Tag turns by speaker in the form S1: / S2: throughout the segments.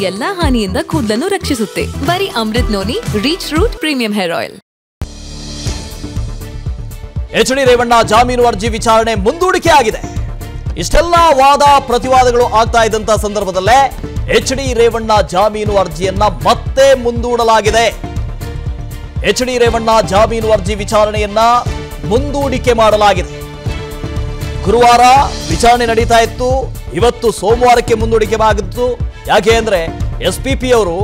S1: ಎಲ್ಲಾ ಹಾನಿಯಿಂದ ಕೂದಲನ್ನು ರಕ್ಷಿಸುತ್ತೆ ಬರೀ Amrut Noni reach root premium hair oil
S2: H D Revanna ಜಾಮೀನು ಅರ್ಜಿ ವಿಚಾರಣೆ ಮುಂದೂಡಿಕೆ ಆಗಿದೆ ಇಷ್ಟೆಲ್ಲ ವಾದ ಪ್ರತಿವಾದಗಳು ಆಗ್ತಾ ಇದ್ದಂತ ಸಂದರ್ಭದಲ್ಲೇ ಎಚ್ ಡಿ ರೇವಣ್ಣ ಜಾಮೀನು ಅರ್ಜಿಯನ್ನ ಮತ್ತೆ ಮುಂದೂಡಲಾಗಿದೆ ಎಚ್ ಡಿ ರೇವಣ್ಣ ಜಾಮೀನು ಅರ್ಜಿ ವಿಚಾರಣೆಯನ್ನ ಮುಂದೂಡಿಕೆ ಮಾಡಲಾಗಿದೆ ಗುರುವಾರ ವಿಚಾರಣೆ ನಡೀತಾ ಇತ್ತು ಇವತ್ತು ಸೋಮವಾರಕ್ಕೆ ಮುಂದೂಡಿಕೆ ಆಗಿತ್ತು ಯಾಕೆ ಅಂದ್ರೆ ಎಸ್ ಪಿ ಪಿ ಅವರು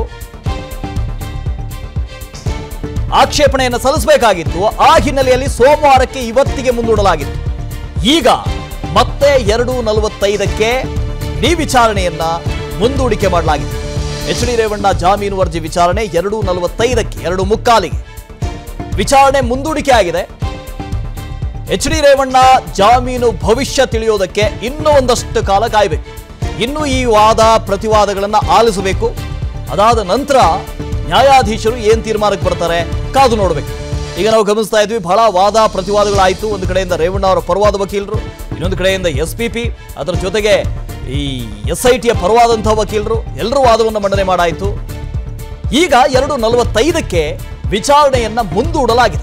S2: ಆಕ್ಷೇಪಣೆಯನ್ನು ಸಲ್ಲಿಸಬೇಕಾಗಿತ್ತು ಆ ಹಿನ್ನೆಲೆಯಲ್ಲಿ ಸೋಮವಾರಕ್ಕೆ ಇವತ್ತಿಗೆ ಮುಂದೂಡಲಾಗಿತ್ತು ಈಗ ಮತ್ತೆ ಎರಡು ನಲವತ್ತೈದಕ್ಕೆ ಇಡೀ ವಿಚಾರಣೆಯನ್ನ ಮುಂದೂಡಿಕೆ ಮಾಡಲಾಗಿದೆ ಎಚ್ ಡಿ ರೇವಣ್ಣ ಜಾಮೀನು ಅರ್ಜಿ ವಿಚಾರಣೆ ಎರಡು ನಲವತ್ತೈದಕ್ಕೆ ಎರಡು ಮುಕ್ಕಾಲಿಗೆ ವಿಚಾರಣೆ ಮುಂದೂಡಿಕೆ ಆಗಿದೆ ಎಚ್ ಡಿ ರೇವಣ್ಣ ಜಾಮೀನು ಭವಿಷ್ಯ ತಿಳಿಯೋದಕ್ಕೆ ಇನ್ನೂ ಒಂದಷ್ಟು ಕಾಲ ಕಾಯಬೇಕು ಇನ್ನು ಈ ವಾದ ಪ್ರತಿವಾದಗಳನ್ನು ಆಲಿಸಬೇಕು ಅದಾದ ನಂತರ ನ್ಯಾಯಾಧೀಶರು ಏನ್ ತೀರ್ಮಾನಕ್ಕೆ ಬರ್ತಾರೆ ಕಾದು ನೋಡಬೇಕು ಈಗ ನಾವು ಗಮನಿಸ್ತಾ ಇದ್ವಿ ಬಹಳ ವಾದ ಪ್ರತಿವಾದಗಳಾಯಿತು ಒಂದು ಕಡೆಯಿಂದ ರೇವಣ್ಣ ಅವರ ಪರವಾದ ವಕೀಲರು ಇನ್ನೊಂದು ಕಡೆಯಿಂದ ಎಸ್ ಪಿ ಪಿ ಅದರ ಜೊತೆಗೆ ಈ ಎಸ್ ಐ ಟಿಯ ಪರವಾದಂತಹ ವಕೀಲರು ಎಲ್ಲರೂ ವಾದವನ್ನು ಮಂಡನೆ ಮಾಡಾಯಿತು ಈಗ ಎರಡು ನಲವತ್ತೈದಕ್ಕೆ ವಿಚಾರಣೆಯನ್ನ ಮುಂದೂಡಲಾಗಿದೆ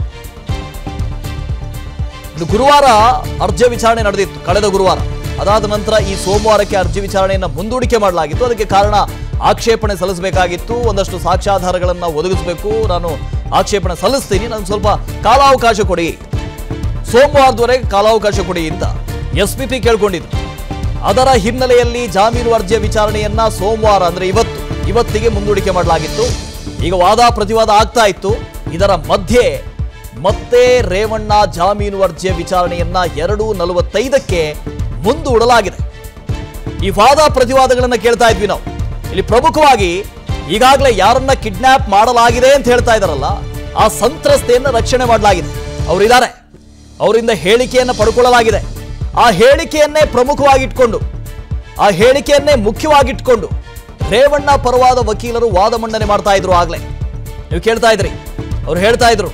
S2: ಇನ್ನು ಗುರುವಾರ ಅರ್ಜಿ ವಿಚಾರಣೆ ನಡೆದಿತ್ತು ಕಳೆದ ಗುರುವಾರ ಅದಾದ ನಂತರ ಈ ಸೋಮವಾರಕ್ಕೆ ಅರ್ಜಿ ವಿಚಾರಣೆಯನ್ನ ಮುಂದೂಡಿಕೆ ಮಾಡಲಾಗಿತ್ತು ಅದಕ್ಕೆ ಕಾರಣ ಆಕ್ಷೇಪಣೆ ಸಲ್ಲಿಸಬೇಕಾಗಿತ್ತು ಒಂದಷ್ಟು ಸಾಕ್ಷ್ಯಾಧಾರಗಳನ್ನು ಒದಗಿಸಬೇಕು ನಾನು ಆಕ್ಷೇಪಣೆ ಸಲ್ಲಿಸ್ತೀನಿ ನನಗೆ ಸ್ವಲ್ಪ ಕಾಲಾವಕಾಶ ಕೊಡಿ ಸೋಮವಾರದವರೆಗೆ ಕಾಲಾವಕಾಶ ಕೊಡಿ ಅಂತ ಎಸ್ ಪಿ ಪಿ ಕೇಳ್ಕೊಂಡಿದ್ರು ಅದರ ಹಿನ್ನೆಲೆಯಲ್ಲಿ ಜಾಮೀನು ಅರ್ಜಿಯ ವಿಚಾರಣೆಯನ್ನ ಸೋಮವಾರ ಅಂದ್ರೆ ಇವತ್ತು ಇವತ್ತಿಗೆ ಮುಂದೂಡಿಕೆ ಮಾಡಲಾಗಿತ್ತು ಈಗ ವಾದ ಪ್ರತಿವಾದ ಆಗ್ತಾ ಇತ್ತು ಇದರ ಮಧ್ಯೆ ಮತ್ತೆ ರೇವಣ್ಣ ಜಾಮೀನು ಅರ್ಜಿಯ ವಿಚಾರಣೆಯನ್ನ ಎರಡು ನಲವತ್ತೈದಕ್ಕೆ ಮುಂದೂಡಲಾಗಿದೆ ಈ ವಾದ ಪ್ರತಿವಾದಗಳನ್ನ ಕೇಳ್ತಾ ಇದ್ವಿ ನಾವು ಇಲ್ಲಿ ಪ್ರಮುಖವಾಗಿ ಈಗಾಗಲೇ ಯಾರನ್ನ ಕಿಡ್ನಾಪ್ ಮಾಡಲಾಗಿದೆ ಅಂತ ಹೇಳ್ತಾ ಇದಾರಲ್ಲ ಆ ಸಂತ್ರಸ್ತೆಯನ್ನ ರಕ್ಷಣೆ ಮಾಡಲಾಗಿದೆ ಅವರಿದ್ದಾರೆ ಅವರಿಂದ ಹೇಳಿಕೆಯನ್ನು ಪಡ್ಕೊಳ್ಳಲಾಗಿದೆ ಆ ಹೇಳಿಕೆಯನ್ನೇ ಪ್ರಮುಖವಾಗಿಟ್ಕೊಂಡು ಆ ಹೇಳಿಕೆಯನ್ನೇ ಮುಖ್ಯವಾಗಿಟ್ಕೊಂಡು ರೇವಣ್ಣ ಪರವಾದ ವಕೀಲರು ವಾದ ಮಂಡನೆ ಮಾಡ್ತಾ ಇದ್ರು ಆಗ್ಲೇ ನೀವು ಕೇಳ್ತಾ ಇದ್ರಿ ಅವ್ರು ಹೇಳ್ತಾ ಇದ್ರು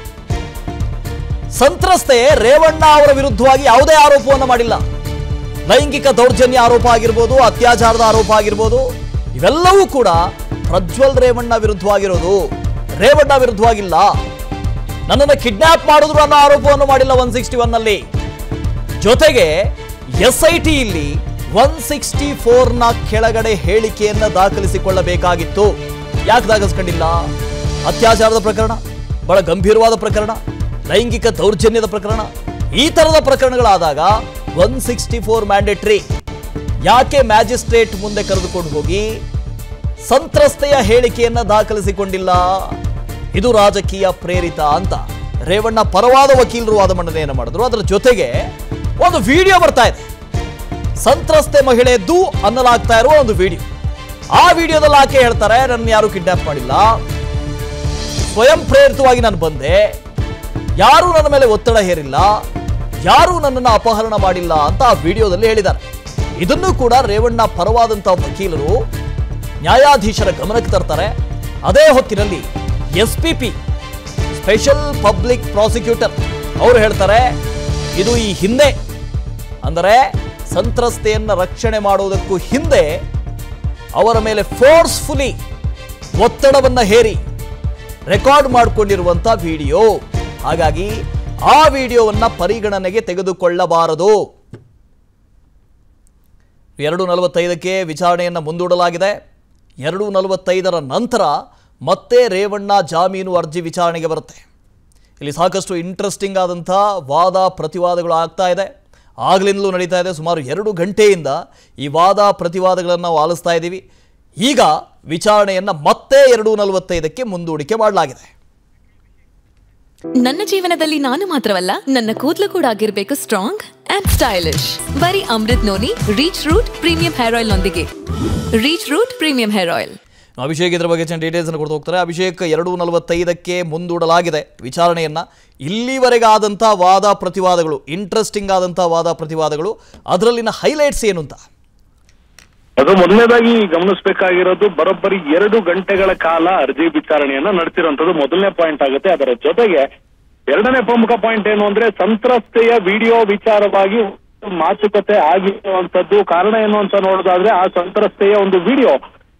S2: ಸಂತ್ರಸ್ತೆ ರೇವಣ್ಣ ಅವರ ವಿರುದ್ಧವಾಗಿ ಯಾವುದೇ ಆರೋಪವನ್ನು ಮಾಡಿಲ್ಲ ಲೈಂಗಿಕ ದೌರ್ಜನ್ಯ ಆರೋಪ ಆಗಿರ್ಬೋದು ಅತ್ಯಾಚಾರದ ಆರೋಪ ಆಗಿರ್ಬೋದು ಇವೆಲ್ಲವೂ ಕೂಡ ಪ್ರಜ್ವಲ್ ರೇವಣ್ಣ ವಿರುದ್ಧವಾಗಿರೋದು ರೇವಣ್ಣ ವಿರುದ್ಧವಾಗಿಲ್ಲ ನನ್ನನ್ನು ಕಿಡ್ನಾಪ್ ಮಾಡಿದ್ರು ಅನ್ನೋ ಆರೋಪವನ್ನು ಮಾಡಿಲ್ಲ ಒನ್ ಸಿಕ್ಸ್ಟಿ ಒನ್ ನಲ್ಲಿ ಜೊತೆಗೆ ಎಸ್ ಐ ಟಿ ಇಲ್ಲಿ ಒನ್ ಸಿಕ್ಸ್ಟಿ ಫೋರ್ ನ ಕೆಳಗಡೆ ಹೇಳಿಕೆಯನ್ನ ದಾಖಲಿಸಿಕೊಳ್ಳಬೇಕಾಗಿತ್ತು ಯಾಕೆ ದಾಖಲಿಸ್ಕೊಂಡಿಲ್ಲ ಅತ್ಯಾಚಾರದ ಪ್ರಕರಣ ಬಹಳ ಗಂಭೀರವಾದ ಪ್ರಕರಣ ಲೈಂಗಿಕ ದೌರ್ಜನ್ಯದ ಪ್ರಕರಣ ಈ ತರದ ಪ್ರಕರಣಗಳಾದಾಗ ಒನ್ ಸಿಕ್ಸ್ಟಿ ಫೋರ್ ಮ್ಯಾಂಡೇಟ್ರಿ ಯಾಕೆ ಮ್ಯಾಜಿಸ್ಟ್ರೇಟ್ ಮುಂದೆ ಕರೆದುಕೊಂಡು ಹೋಗಿ ಸಂತ್ರಸ್ತೆಯ ಹೇಳಿಕೆಯನ್ನ ದಾಖಲಿಸಿಕೊಂಡಿಲ್ಲ ಇದು ರಾಜಕೀಯ ಪ್ರೇರಿತ ಅಂತ ರೇವಣ್ಣ ಪರವಾದ ವಕೀಲರು ವಾದ ಮಂಡನೆಯನ್ನು ಮಾಡಿದ್ರು ಅದರ ಜೊತೆಗೆ ಒಂದು ವಿಡಿಯೋ ಬರ್ತಾ ಇದೆ ಸಂತ್ರಸ್ತೆ ಮಹಿಳೆದ್ದು ಅನ್ನಲಾಗ್ತಾ ಇರುವ ಒಂದು ವಿಡಿಯೋ ಆ ವಿಡಿಯೋದಲ್ಲಿ ಆಕೆ ಹೇಳ್ತಾರೆ ನನ್ನ ಯಾರು ಕಿಡ್ನಾಪ್ ಮಾಡಿಲ್ಲ ಸ್ವಯಂ ಪ್ರೇರಿತವಾಗಿ ನಾನು ಬಂದೆ ಯಾರೂ ನನ್ನ ಮೇಲೆ ಒತ್ತಡ ಹೇರಿಲ್ಲ ಯಾರೂ ನನ್ನನ್ನು ಅಪಹರಣ ಮಾಡಿಲ್ಲ ಅಂತ ಆ ವಿಡಿಯೋದಲ್ಲಿ ಹೇಳಿದ್ದಾರೆ ಇದನ್ನು ಕೂಡ ರೇವಣ್ಣ ಪರವಾದಂಥ ವಕೀಲರು ನ್ಯಾಯಾಧೀಶರ ಗಮನಕ್ಕೆ ತರ್ತಾರೆ ಅದೇ ಹೊತ್ತಿನಲ್ಲಿ S P P special public prosecutor ಅವರು ಹೇಳ್ತಾರೆ ಇದು ಈ ಹಿಂದೆ ಅಂದರೆ ಸಂತ್ರಸ್ತೆಯನ್ನ ರಕ್ಷಣೆ ಮಾಡುವುದಕ್ಕೂ ಹಿಂದೆ ಅವರ ಮೇಲೆ ಫೋರ್ಸ್ಫುಲಿ ಒತ್ತಡವನ್ನ ಹೇರಿ ರೆಕಾರ್ಡ್ ಮಾಡಿಕೊಂಡಿರುವಂತ ವಿಡಿಯೋ ಹಾಗಾಗಿ ಆ ವಿಡಿಯೋವನ್ನ ಪರಿಗಣನೆಗೆ ತೆಗೆದುಕೊಳ್ಳಬಾರದು ಎರಡು ನಲವತ್ತೈದಕ್ಕೆ ವಿಚಾರಣೆಯನ್ನು ಮುಂದೂಡಲಾಗಿದೆ ಎರಡು ನಲವತ್ತೈದರ ನಂತರ ಮತ್ತೆ ರೇವಣ್ಣ ಜಾಮೀನು ಅರ್ಜಿ ವಿಚಾರಣೆಗೆ ಬರುತ್ತೆ ಇಲ್ಲಿ ಸಾಕಷ್ಟು ಇಂಟ್ರೆಸ್ಟಿಂಗ್ ಆದಂಥ ವಾದ ಪ್ರತಿವಾದಗಳು ಆಗ್ತಾ ಇದೆ ಆಗ್ಲಿಂದಲೂ ನಡೀತಾ ಇದೆ ಸುಮಾರು ಎರಡು ಗಂಟೆಯಿಂದ ಈ ವಾದ ಪ್ರತಿವಾದಗಳನ್ನು ನಾವು ಆಲಿಸ್ತಾ ಇದ್ದೀವಿ ಈಗ ವಿಚಾರಣೆಯನ್ನು ಮತ್ತೆ ಎರಡು ನಲವತ್ತೈದಕ್ಕೆ ಮುಂದೂಡಿಕೆ ಮಾಡಲಾಗಿದೆ
S1: ನನ್ನ ಜೀವನದಲ್ಲಿ ನಾನು ಮಾತ್ರವಲ್ಲ ನನ್ನ ಕೂದಲು ಕೂಡ ಆಗಿರ್ಬೇಕು ಸ್ಟ್ರಾಂಗ್ ಅಂಡ್ ಸ್ಟೈಲಿಶ್ ಬರೀ Amrut Noni reach root premium hair oil ನೊಂದಿಗೆ reach root premium hair oil
S2: Abhishek ಇದ್ರ ಬಗ್ಗೆ ಡೀಟೇಲ್ಸ್ ಅನ್ನು ಕೊಡ್ತಾ ಹೋಗ್ತಾರೆ ಅಭಿಷೇಕ್ ಎರಡು ನಲವತ್ತೈದಕ್ಕೆ ಮುಂದೂಡಲಾಗಿದೆ ವಿಚಾರಣೆಯನ್ನ ಇಲ್ಲಿವರೆಗೆ ಆದಂಥ ವಾದ ಪ್ರತಿವಾದಗಳು ಇಂಟ್ರೆಸ್ಟಿಂಗ್ ಆದಂಥ ವಾದ ಪ್ರತಿವಾದಗಳು ಅದರಲ್ಲಿನ ಹೈಲೈಟ್ಸ್ ಏನು ಅಂತ
S3: ಅದು ಮೊದಲನೇದಾಗಿ ಗಮನಿಸಬೇಕಾಗಿರೋದು ಬರೋಬ್ಬರಿ ಎರಡು ಗಂಟೆಗಳ ಕಾಲ ಅರ್ಜಿ ವಿಚಾರಣೆಯನ್ನ ನಡೆಸಿರುವಂತದ್ದು ಮೊದಲನೇ ಪಾಯಿಂಟ್ ಆಗುತ್ತೆ ಅದರ ಜೊತೆಗೆ ಎರಡನೇ ಪ್ರಮುಖ ಪಾಯಿಂಟ್ ಏನು ಅಂದ್ರೆ ಸಂತ್ರಸ್ತೆಯ ವಿಡಿಯೋ ವಿಚಾರವಾಗಿ ಮಾತುಕತೆ ಆಗಿರುವಂತದ್ದು ಕಾರಣ ಏನು ಅಂತ ನೋಡೋದಾದ್ರೆ ಆ ಸಂತ್ರಸ್ತೆಯ ಒಂದು ವಿಡಿಯೋ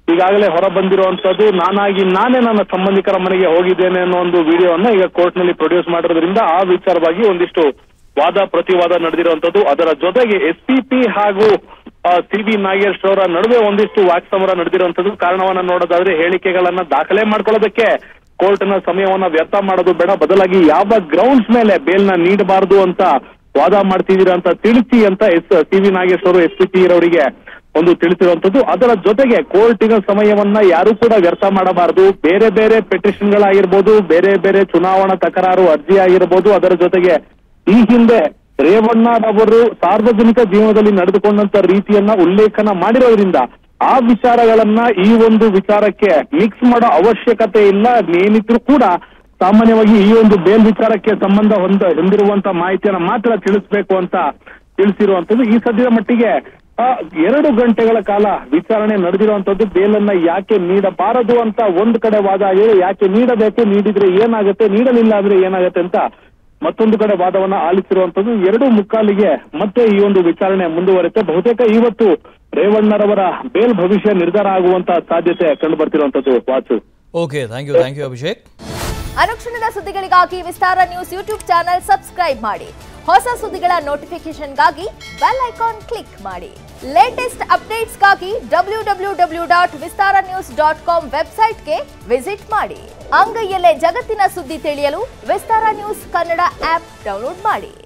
S3: ಈಗಾಗಲೇ ಹೊರ ಬಂದಿರುವಂತದ್ದು ನಾನಾಗಿ ನಾನೇ ನನ್ನ ಸಂಬಂಧಿಕರ ಮನೆಗೆ ಹೋಗಿದ್ದೇನೆ ಅನ್ನೋ ಒಂದು ವಿಡಿಯೋವನ್ನ ಈಗ ಕೋರ್ಟ್ ನಲ್ಲಿ ಪ್ರೊಡ್ಯೂಸ್ ಮಾಡಿರೋದ್ರಿಂದ ಆ ವಿಚಾರವಾಗಿ ಒಂದಿಷ್ಟು ವಾದ ಪ್ರತಿವಾದ ನಡೆದಿರುವಂತದ್ದು ಅದರ ಜೊತೆಗೆ ಎಸ್ ಪಿ ಪಿ ಹಾಗೂ ಸಿ ಬಿ ನಾಗೇಶ್ ಅವರ ನಡುವೆ ಒಂದಿಷ್ಟು ವಾಕ್ಸಮರ ನಡೆದಿರುವಂತದ್ದು ಕಾರಣವನ್ನ ನೋಡೋದಾದ್ರೆ ಹೇಳಿಕೆಗಳನ್ನ ದಾಖಲೆ ಮಾಡ್ಕೊಳ್ಳೋದಕ್ಕೆ ಕೋರ್ಟ್ನ ಸಮಯವನ್ನ ವ್ಯರ್ಥ ಮಾಡೋದು ಬೇಡ ಬದಲಾಗಿ ಯಾವ ಗ್ರೌಂಡ್ಸ್ ಮೇಲೆ ಬೇಲ್ನ ನೀಡಬಾರದು ಅಂತ ವಾದ ಮಾಡ್ತಿದ್ದೀರಾ ಅಂತ ತಿಳಿಸಿ ಅಂತ ಎಸ್ ಸಿ ವಿ ನಾಗೇಶ್ ಅವರು ಎಸ್ ಪಿ ಪಿ ಅವರಿಗೆ ಒಂದು ತಿಳಿಸಿರುವಂತದ್ದು ಅದರ ಜೊತೆಗೆ ಕೋರ್ಟಿನ ಸಮಯವನ್ನ ಯಾರು ಕೂಡ ವ್ಯರ್ಥ ಮಾಡಬಾರದು ಬೇರೆ ಬೇರೆ ಪೆಟಿಷನ್ಗಳಾಗಿರ್ಬೋದು ಬೇರೆ ಬೇರೆ ಚುನಾವಣಾ ತಕರಾರು ಅರ್ಜಿ ಆಗಿರ್ಬೋದು ಅದರ ಜೊತೆಗೆ ಈ ಹಿಂದೆ ರೇವಣ್ಣರವರು ಸಾರ್ವಜನಿಕ ಜೀವನದಲ್ಲಿ ನಡೆದುಕೊಂಡಂತ ರೀತಿಯನ್ನ ಉಲ್ಲೇಖನ ಮಾಡಿರೋದ್ರಿಂದ ಆ ವಿಚಾರಗಳನ್ನ ಈ ಒಂದು ವಿಚಾರಕ್ಕೆ ಮಿಕ್ಸ್ ಮಾಡೋ ಅವಶ್ಯಕತೆ ಇಲ್ಲ ಏನಿದ್ರು ಕೂಡ ಸಾಮಾನ್ಯವಾಗಿ ಈ ಒಂದು ಬೇಲ್ ವಿಚಾರಕ್ಕೆ ಸಂಬಂಧ ಹೊಂದ ಹೊಂದಿರುವಂತ ಮಾಹಿತಿಯನ್ನ ಮಾತ್ರ ತಿಳಿಸ್ಬೇಕು ಅಂತ ತಿಳಿಸಿರುವಂತದ್ದು ಈ ಸದ್ಯದ ಮಟ್ಟಿಗೆ ಆ, ಎರಡು ಗಂಟೆಗಳ ಕಾಲ ವಿಚಾರಣೆ ನಡೆದಿರುವಂತದ್ದು ಬೇಲನ್ನ ಯಾಕೆ ನೀಡಬಾರದು ಅಂತ ಒಂದ್ ಕಡೆ ವಾದ ಆಗಿದೆ ಯಾಕೆ ನೀಡಬೇಕು ನೀಡಿದ್ರೆ ಏನಾಗುತ್ತೆ ನೀಡಲಿಲ್ಲ ಅಂದ್ರೆ ಏನಾಗುತ್ತೆ ಅಂತ ಮತ್ತೊಂದು ಕಡೆ ವಾದವನ್ನ ಆಲಿಸಿರುವಂತದ್ದು ಎರಡು ಮುಕ್ಕಾಲಿಗೆ ಮತ್ತೆ ಈ ಒಂದು ವಿಚಾರಣೆ ಮುಂದುವರಿತೆ ಬಹುತೇಕ ಇವತ್ತು ರೇವಣ್ಣರವರ ಬೇಲ್ ಭವಿಷ್ಯ ನಿರ್ಧಾರ ಆಗುವಂತ ಸಾಧ್ಯತೆ ಕಂಡು ಬರ್ತಿರುವಂತದ್ದು ವಾಚು
S2: okay thank you thank you Abhishek
S4: ಅನುಕ್ಷಣದ ಸುದ್ದಿಗಳಿಗಾಗಿ Vistara news YouTube channel subscribe ಮಾಡಿ ಹೊಸ ಸುದ್ದಿಗಳ ನೋಟಿಫಿಕೇಶನ್ಗಾಗಿ ಬೆಲ್ ಐಕಾನ್ ಕ್ಲಿಕ್ ಮಾಡಿ ಲೇಟೆಸ್ಟ್ ಅಪ್ಡೇಟ್ಸ್ಗಾಗಿ W W W dot Vistara news dot com ವೆಬ್ಸೈಟ್ಗೆ ವಿಸಿಟ್ ಮಾಡಿ ಅಂಗೈಯಲ್ಲೇ ಜಗತ್ತಿನ ಸುದ್ದಿ ತಿಳಿಯಲು Vistara news Kannada app download ಮಾಡಿ